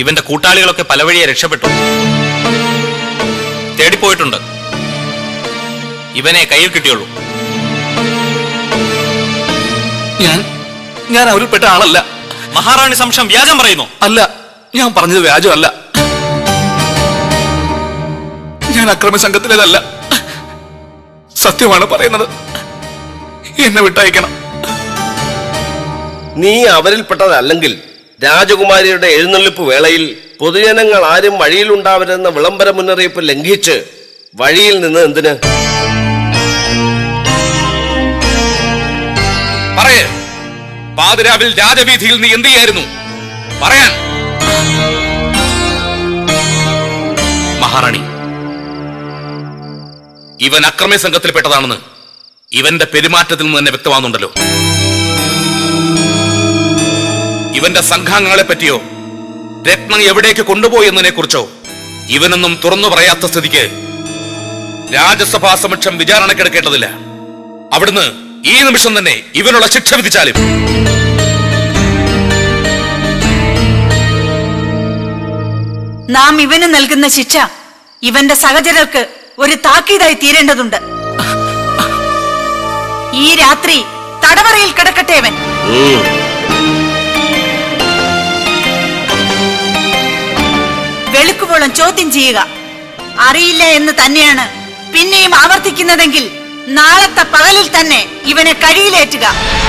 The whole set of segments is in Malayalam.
ഇവന്റെ കൂട്ടാളികളൊക്കെ പല വഴിയെ രക്ഷപ്പെട്ടു തേടിപ്പോയിട്ടുണ്ട് ഇവനെ കയ്യിൽ കിട്ടിയുള്ളൂ ഞാൻ ഞാൻ അവരിൽപ്പെട്ട ആളല്ല മഹാറാണി സംശയം വ്യാജം പറയുന്നു അല്ല ഞാൻ പറഞ്ഞത് വ്യാജമല്ല ഞാൻ അക്രമ സംഘത്തിലേതല്ല സത്യമാണ് പറയുന്നത് എന്നെ വിട്ടയക്കണം നീ അവരിൽപ്പെട്ടതല്ലെങ്കിൽ രാജകുമാരിയുടെ എഴുന്നള്ളിപ്പ് വേളയിൽ പൊതുജനങ്ങൾ ആരും വഴിയിലുണ്ടാവരുതെന്ന വിളംബര മുന്നറിയിപ്പ് ലംഘിച്ച് വഴിയിൽ നിന്ന് എന്തിന് പറയേ പാതിരാവിൽ രാജവീതിയിൽ നീ എന്ത് ചെയ്യായിരുന്നു പറയാൻ മഹാറാണി ഇവൻ അക്രമി സംഘത്തിൽപ്പെട്ടതാണെന്ന് ഇവന്റെ പെരുമാറ്റത്തിൽ നിന്ന് തന്നെ വ്യക്തമാകുന്നുണ്ടല്ലോ ഇവന്റെ സംഘാംഗങ്ങളെ പറ്റിയോ രത്നം എവിടേക്ക് കൊണ്ടുപോയി എന്നതിനെ കുറിച്ചോ ഇവനൊന്നും തുറന്നു പറയാത്ത സ്ഥിതിക്ക് രാജസഭാ സമക്ഷം വിചാരണക്കെടുക്കേണ്ടതില്ല അവിടുന്ന് ഈ നിമിഷം തന്നെ ഇവനുള്ള ശിക്ഷ വിധിച്ചാലും നാം ഇവന് നൽകുന്ന ശിക്ഷ ഇവന്റെ സഹചരർക്ക് ഒരു താക്കീതായി തീരേണ്ടതുണ്ട് ഈ രാത്രി തടവറയിൽ കിടക്കട്ടെ അവൻ ഉം. വെളുക്കുവോളം ചോദ്യം ചെയ്യുക അറിയില്ല എന്ന് തന്നെയാണ് പിന്നെയും ആവർത്തിക്കുന്നതെങ്കിൽ നാളത്തെ പകലിൽ തന്നെ ഇവനെ കഴിയിലേറ്റുക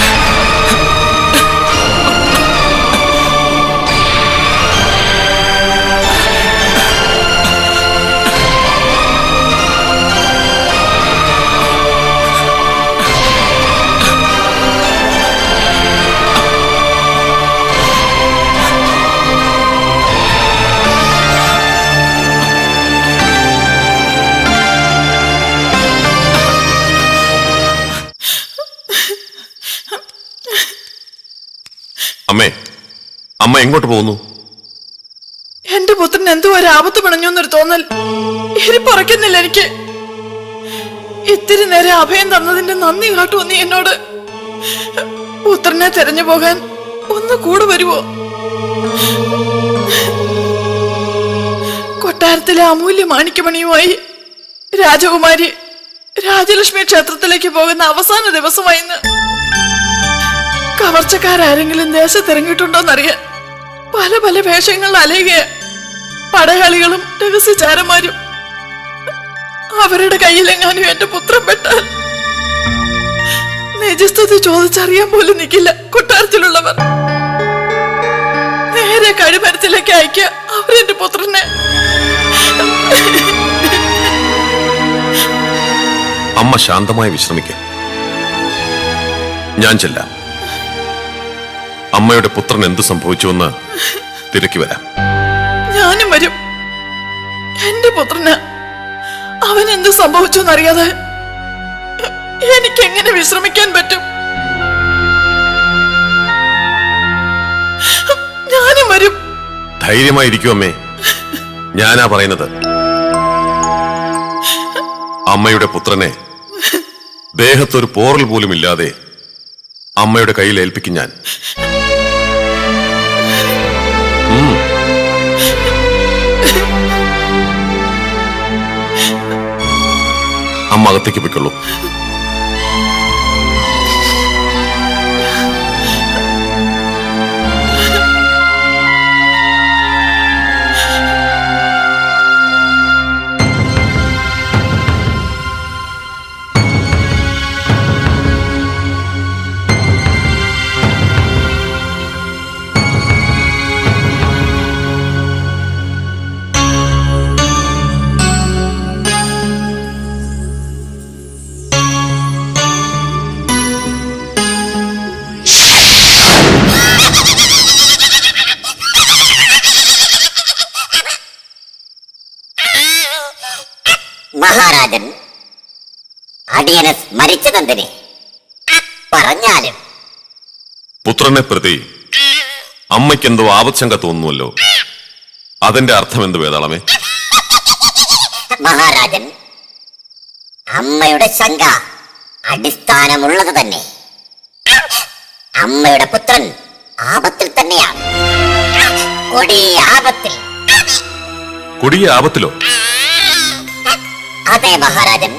അമ്മേ അമ്മ എങ്ങോട്ട് പോകുന്നു എന്റെ പുത്രൻ എന്തോ ഒരു ആപത്ത് പിണഞ്ഞു എന്നൊരു തോന്നൽ ഇരിപ്പുറയ്ക്കുന്നില്ല എനിക്ക് ഇത്തിരി നേരം അഭയം തന്നതിന്റെ നന്ദി കാട്ടുമോ നീ എന്നോട് പുത്രനെ തെരഞ്ഞു പോകാൻ ഒന്ന് കൂടെ വരുവോ കൊട്ടാരത്തിലെ അമൂല്യ മാണിക്യമണിയുമായി രാജകുമാരി രാജലക്ഷ്മി ക്ഷേത്രത്തിലേക്ക് പോകുന്ന അവസാന ദിവസമായി ഇന്ന് കവർച്ചക്കാരെങ്കിലും ദേശത്തിറങ്ങിയിട്ടുണ്ടോന്നറിയാൻ പല പല വേഷങ്ങളിൽ അലയുക പടയാളികളും രഹസ്യചാരന്മാരും അവരുടെ കയ്യിലെങ്ങാനും എന്റെ പുത്രൻ പെട്ടാൽ നിജസ്ഥിതി ചോദിച്ചറിയാൻ പോലും നിൽക്കില്ല കൊട്ടാരത്തിലുള്ളവർ നേരെ കഴിമരത്തിലേക്ക് അയക്കുക അവരെന്റെ പുത്രനെ അമ്മ ശാന്തമായി വിശ്രമിക്ക ഞാൻ ചെല്ലാം അമ്മയുടെ പുത്രൻ എന്ത് സംഭവിച്ചുവെന്ന് തിരക്കി വരാം ഞാനും വരും എന്റെ പുത്രന് അവൻ എന്ത് സംഭവിച്ചു എന്നറിയാതെ എനിക്ക് എങ്ങനെ വിശ്രമിക്കാൻ പറ്റും ഞാനും വരും ധൈര്യമായിരിക്കും അമ്മേ ഞാനാ പറയുന്നത് അമ്മയുടെ പുത്രനെ ദേഹത്തൊരു പോറൽ പോലും ഇല്ലാതെ അമ്മയുടെ കയ്യിൽ ഏൽപ്പിക്കും ഞാൻ ഉം. അമ്മ അകത്തേക്ക് പൊയ്ക്കൊള്ളൂ മഹാരാജൻ അടിയനെ സ്മരിച്ചതെന്തിനെ പറഞ്ഞാലും പുത്രനെ പ്രതി അമ്മയ്ക്കെന്തോ ആപത്ശങ്ക തോന്നുന്നുവല്ലോ അതിന്റെ അർത്ഥം എന്ത് വേതാളമേ മഹാരാജൻ അമ്മയുടെ ശങ്ക അടിസ്ഥാനമുള്ളത് തന്നെ അമ്മയുടെ പുത്രൻ ആപത്തിൽ തന്നെയാണ് കൊടിയ ആപത്തിൽ കൊടിയ ആപത്തിലോ അതെ മഹാരാജൻ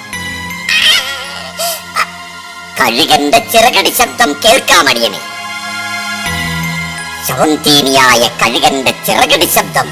കഴുകന്റെ ചിറകടി ശബ്ദം കേൾക്കാമടിയനെ ശവന്തീനിയായ കഴുകന്റെ ചിറകടി ശബ്ദം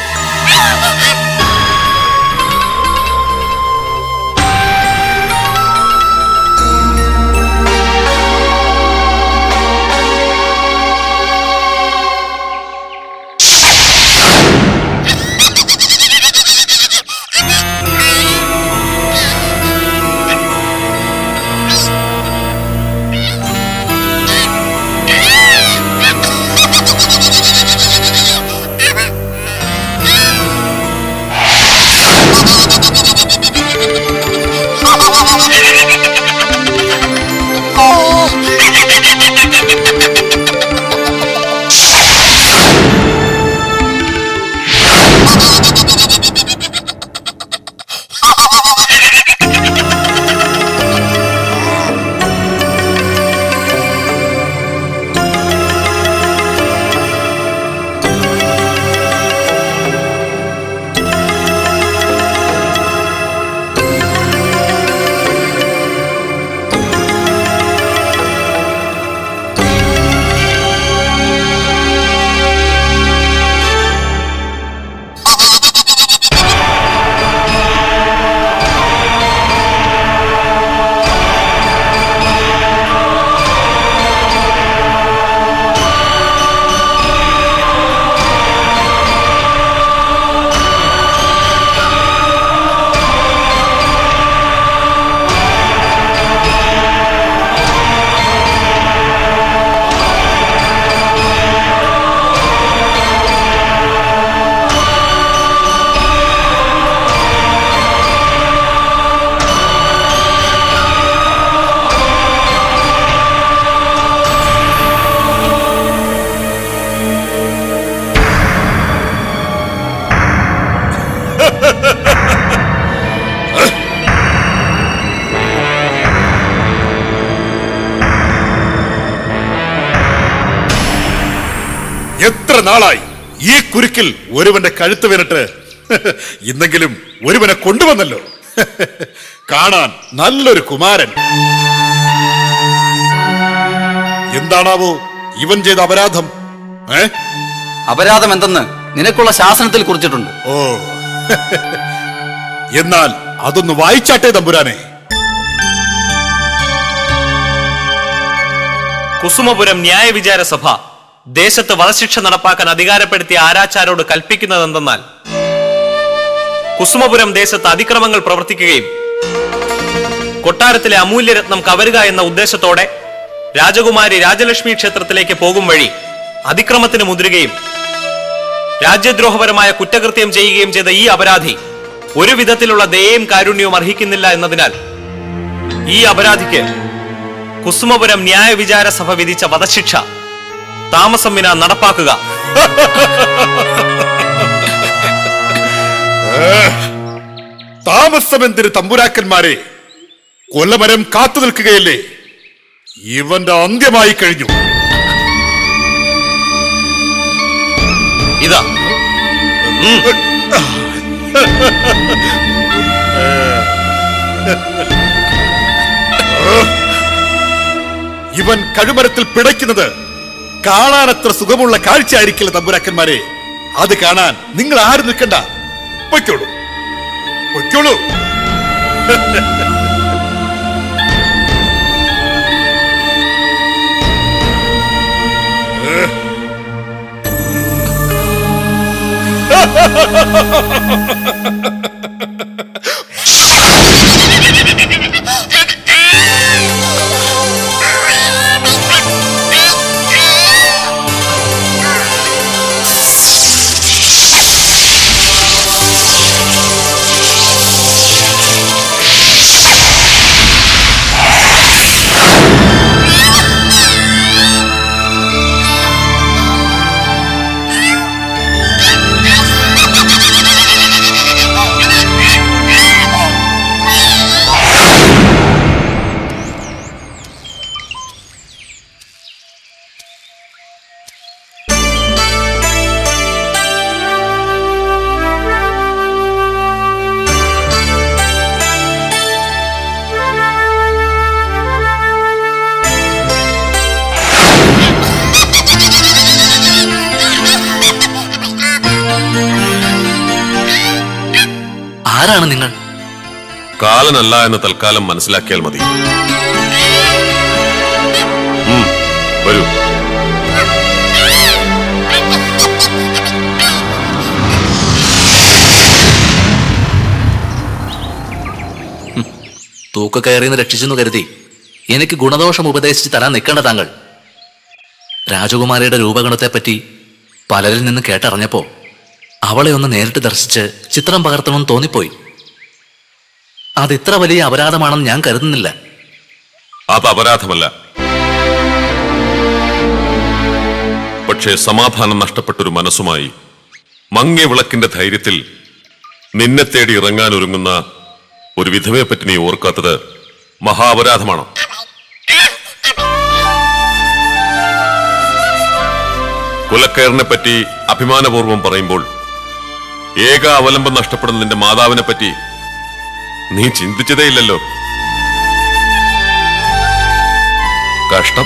എത്ര നാളായി ഈ കുരുക്കിൽ ഒരുവന്റെ കഴുത്ത് വീണിട്ട് ഇന്നെങ്കിലും ഒരുവനെ കൊണ്ടുവന്നല്ലോ കാണാൻ നല്ലൊരു കുമാരൻ എന്താണാവോ ഇവൻ ചെയ്ത അപരാധം ഏ അപരാധം എന്തെന്ന് നിനക്കുള്ള ശാസനത്തിൽ കുറിച്ചിട്ടുണ്ട് ഓ എന്നാൽ അതൊന്ന് വായിച്ചാട്ടെ തമ്പുരാനെ കുസുമപുരം ന്യായവിചാര സഭ ദേശത്ത് വധശിക്ഷ നടപ്പാക്കാൻ അധികാരപ്പെടുത്തിയ ആരാച്ചാരോട് കൽപ്പിക്കുന്നതെന്തെന്നാൽ കുസുമപുരം ദേശത്ത് അതിക്രമങ്ങൾ പ്രവർത്തിക്കുകയും കൊട്ടാരത്തിലെ അമൂല്യരത്നം കവരുക എന്ന ഉദ്ദേശത്തോടെ രാജകുമാരി രാജലക്ഷ്മി ക്ഷേത്രത്തിലേക്ക് പോകും വഴി അതിക്രമത്തിന് മുതിരുകയും രാജ്യദ്രോഹപരമായ കുറ്റകൃത്യം ചെയ്യുകയും ചെയ്ത ഈ അപരാധി ഒരു വിധത്തിലുള്ള ദയയും കാരുണ്യവും അർഹിക്കുന്നില്ല എന്നതിനാൽ ഈ അപരാധിക്ക് കുസുമപുരം ന്യായവിചാര സഭ വിധിച്ച വധശിക്ഷ താമസം വിന നടപ്പാക്കുക താമസമെന്തിന് തമ്പുരാക്കന്മാരെ കൊല്ലമരം കാത്തു നിൽക്കുകയല്ലേ ഇവന്റെ അന്ത്യമായി കഴിഞ്ഞു ഇതാ ഇവൻ കഴുമരത്തിൽ പിടയ്ക്കുന്നത് കാണാനത്ര സുഖമുള്ള കാഴ്ചയായിരിക്കില്ല തമ്പുരാക്കന്മാരെ അത് കാണാൻ നിങ്ങൾ ആരും നിൽക്കണ്ട പൊയ്ക്കോളൂ പൊയ്ക്കോളൂ ആ ആരാണ് നിങ്ങൾ കാലനല്ല എന്ന് തൽക്കാലം മനസ്സിലാക്കിയാൽ മതി ഉം, വരൂ തൂക്കക്കയറിന്ന് രക്ഷിച്ചെന്ന് കരുതി എനിക്ക് ഗുണദോഷം ഉപദേശിച്ച് തരാൻ നിൽക്കേണ്ട താങ്കൾ രാജകുമാരിയുടെ രൂപഗുണത്തെപ്പറ്റി പലരിൽ നിന്ന് കേട്ടറിഞ്ഞപ്പോ അവളെ ഒന്ന് നേരിട്ട് ദർശിച്ച് ചിത്രം പകർത്തണമെന്ന് തോന്നിപ്പോയി അത് ഇത്ര വലിയ അപരാധമാണെന്ന് ഞാൻ കരുതുന്നില്ല അത് അപരാധമല്ല പക്ഷേ സമാധാനം നഷ്ടപ്പെട്ടൊരു മനസ്സുമായി മങ്ങിയ വിളക്കിന്റെ ധൈര്യത്തിൽ നിന്നെ തേടി ഇറങ്ങാൻ ഒരുങ്ങുന്ന ഒരു വിധവയെപ്പറ്റി നീ ഓർക്കാത്തത് മഹാപരാധമാണ് കുലക്കയറിനെ പറ്റി അഭിമാനപൂർവം പറയുമ്പോൾ ഏക അവലംബം നഷ്ടപ്പെടുന്ന നിന്റെ മാതാവിനെ പറ്റി നീ ചിന്തിച്ചതേയില്ലല്ലോ കഷ്ടം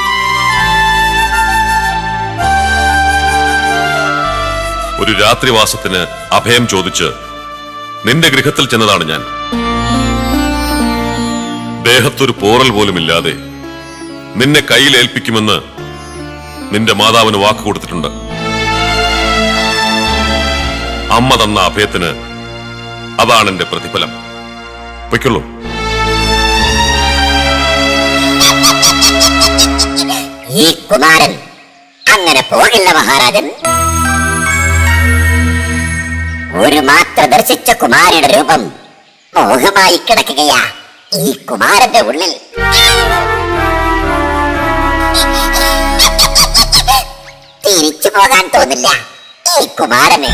ഒരു രാത്രിവാസത്തിന് അഭയം ചോദിച്ച് നിന്റെ ഗൃഹത്തിൽ ചെന്നതാണ് ഞാൻ ദേഹത്തൊരു പോറൽ പോലുമില്ലാതെ നിന്നെ കയ്യിലേൽപ്പിക്കുമെന്ന് നിന്റെ മാതാവിന് വാക്ക് കൊടുത്തിട്ടുണ്ട് അമ്മ തന്ന അഭയത്തിന് അതാണ് എന്റെ പ്രതിഫലം പൊയ്ക്കുള്ളൂ ഈ കുമാരൻ അങ്ങനെ പോകില്ല മഹാരാജൻ ഒരു മാത്ര ദർശിച്ച കുമാരിയുടെ രൂപം മോഹമായി കിടക്കുകയാ ഈ കുമാരന്റെ ഉള്ളിൽ തിരിച്ചു പോകാൻ തോന്നില്ല ഈ കുമാരന്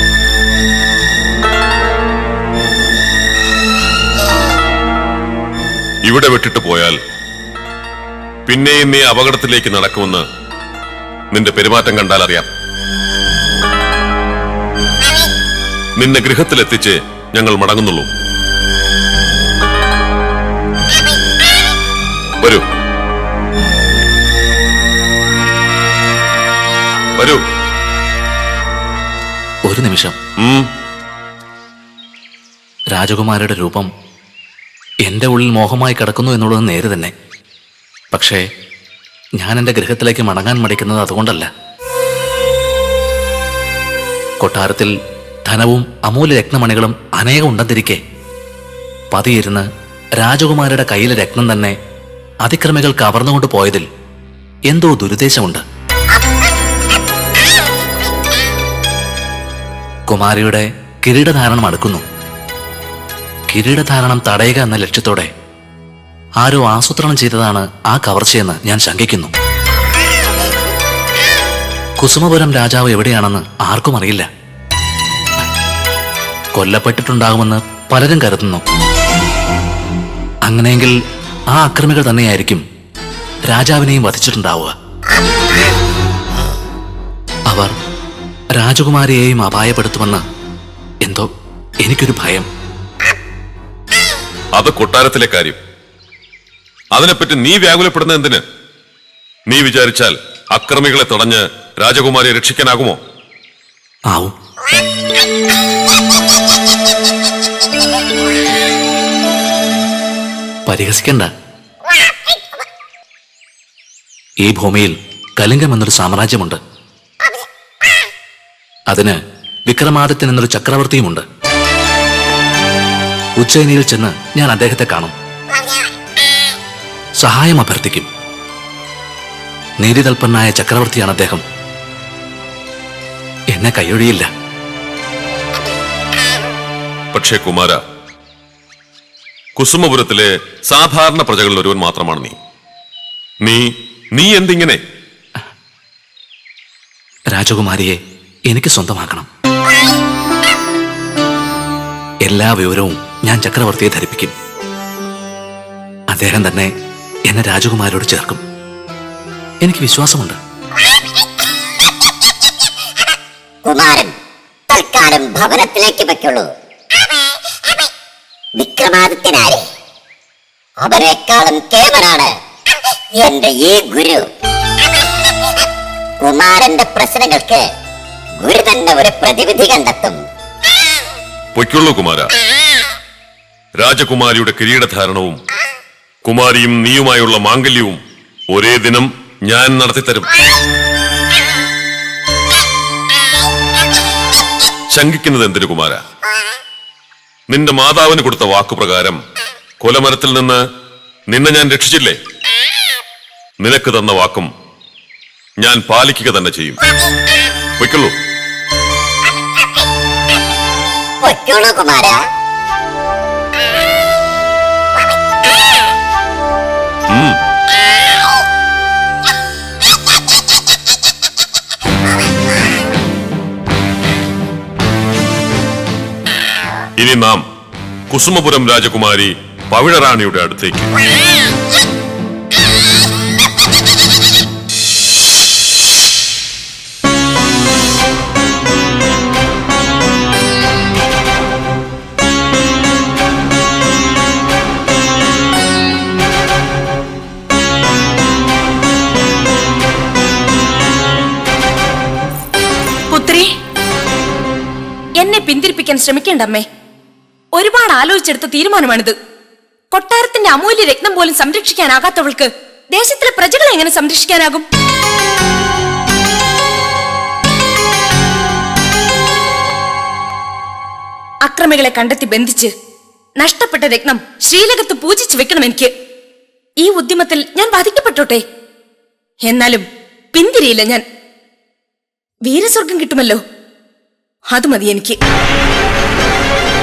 ഇവിടെ വിട്ടിട്ട് പോയാൽ പിന്നെയും നീ അപകടത്തിലേക്ക് നടക്കുമെന്ന് നിന്റെ പെരുമാറ്റം കണ്ടാൽ അറിയാം നിന്നെ ഗൃഹത്തിലെത്തിച്ച് ഞങ്ങൾ മടങ്ങുന്നുള്ളൂ വരൂ വരൂ ഒരു നിമിഷം ഉം രാജകുമാരിയുടെ രൂപം എന്റെ ഉള്ളിൽ മോഹമായി കിടക്കുന്നു എന്നുള്ളത് നേര് തന്നെ പക്ഷേ ഞാൻ എൻ്റെ ഗൃഹത്തിലേക്ക് മടങ്ങാൻ മടിക്കുന്നത് അതുകൊണ്ടല്ല കൊട്ടാരത്തിൽ ധനവും അമൂല്യ രത്നമണികളും അനേകം ഉണ്ടെന്നിരിക്കെ പതിയിരുന്ന് രാജകുമാരിയുടെ കയ്യിലെ രത്നം തന്നെ അതിക്രമികൾ കവർന്നുകൊണ്ട് പോയതിൽ എന്തോ ദുരുദ്ദേശമുണ്ട് കുമാരിയുടെ കിരീടധാരണം അടുക്കുന്നു കിരീടധാരണം തടയുക എന്ന ലക്ഷ്യത്തോടെ ആരോ ആസൂത്രണം ചെയ്തതാണ് ആ കവർച്ചയെന്ന് ഞാൻ ശങ്കിക്കുന്നു കുസുമപുരം രാജാവ് എവിടെയാണെന്ന് ആർക്കും അറിയില്ല കൊല്ലപ്പെട്ടിട്ടുണ്ടാകുമെന്ന് പലരും കരുതുന്നു അങ്ങനെയെങ്കിൽ ആ അക്രമികൾ തന്നെയായിരിക്കും രാജാവിനെയും വധിച്ചിട്ടുണ്ടാവുക അവർ രാജകുമാരിയെയും അപായപ്പെടുത്തുമെന്ന് എന്തോ എനിക്കൊരു ഭയം അത് കൊട്ടാരത്തിലെ കാര്യം അതിനെപ്പറ്റി നീ വ്യാകുലപ്പെടുന്ന എന്തിന് നീ വിചാരിച്ചാൽ അക്രമികളെ തടഞ്ഞ് രാജകുമാരിയെ രക്ഷിക്കാനാകുമോ ആവും പരിഹസിക്കണ്ട ഈ ഭൂമിയിൽ കലിംഗം എന്നൊരു സാമ്രാജ്യമുണ്ട് അതിന് വിക്രമാദിത്യൻ എന്നൊരു ചക്രവർത്തിയുമുണ്ട് ഉജ്ജയിനിയിൽ ചെന്ന് ഞാൻ അദ്ദേഹത്തെ കാണും സഹായം അഭ്യർത്ഥിക്കും നീതിതൽപ്പനായ ചക്രവർത്തിയാണ് അദ്ദേഹം എന്നെ കൈയൊഴിയില്ല പക്ഷേ കുമാര കുസുമപുരത്തിലെ സാധാരണ പ്രജകളിൽ ഒരുവൻ മാത്രമാണ് നീ നീ നീ എന്തിങ്ങനെ രാജകുമാരിയെ എനിക്ക് സ്വന്തമാക്കണം എല്ലാ വിവരവും ഞാൻ ചക്രവർത്തിയെ ധരിപ്പിക്കും അദ്ദേഹം തന്നെ എന്നെ രാജകുമാരിയോട് ചേർക്കും എനിക്ക് വിശ്വാസമുണ്ട് കുമാരൻ തൽക്കാലം ഭവനത്തിലേക്ക് വെക്കുള്ളൂ വിക്രമാദിത്യനാരെ അവരെക്കാളും കേവനാണ് എന്റെ ഈ ഗുരു കുമാരന്റെ പ്രശ്നങ്ങൾക്ക് ഗുരു തന്നെ ഒരു പ്രതിവിധി കണ്ടെത്തും പൊയ്ക്കുള്ളൂ കുമാര രാജകുമാരിയുടെ കിരീടധാരണവും കുമാരിയും നീയുമായുള്ള മാംഗല്യവും ഒരേ ദിനം ഞാൻ നടത്തിത്തരും ശങ്കിക്കുന്നത് എന്തിനു കുമാര നിന്റെ മാതാവിന് കൊടുത്ത വാക്കുപ്രകാരം കൊലമരത്തിൽ നിന്ന് നിന്നെ ഞാൻ രക്ഷിച്ചില്ലേ നിനക്ക് തന്ന വാക്കും ഞാൻ പാലിക്കുക തന്നെ ചെയ്യും വയ്ക്കുള്ളൂ പൊയ്ക്കോളൂ കുമാര ഉം. ഇനി നാം കുസുമപുരം രാജകുമാരി പവിഴറാണിയുടെ അടുത്തേക്ക് പുത്രി എന്നെ പിന്തിരിപ്പിക്കാൻ ശ്രമിക്കേണ്ട അമ്മേ ഒരുപാട് ആലോചിച്ചെടുത്ത തീരുമാനമാണിത് കൊട്ടാരത്തിന്റെ അമൂല്യ രത്നം പോലും സംരക്ഷിക്കാനാകാത്തവൾക്ക് ദേശത്തിലെ പ്രജകളെ എങ്ങനെ സംരക്ഷിക്കാനാകും അക്രമികളെ കണ്ടെത്തി ബന്ധിച്ച് നഷ്ടപ്പെട്ട രത്നം ശ്രീലകത്ത് പൂജിച്ചു വെക്കണം എനിക്ക് ഈ ഉദ്യമത്തിൽ ഞാൻ ബാധിക്കപ്പെട്ടോട്ടെ എന്നാലും പിന്തിരിയില്ല ഞാൻ വീരസ്വർഗം കിട്ടുമല്ലോ അത് മതി എനിക്ക്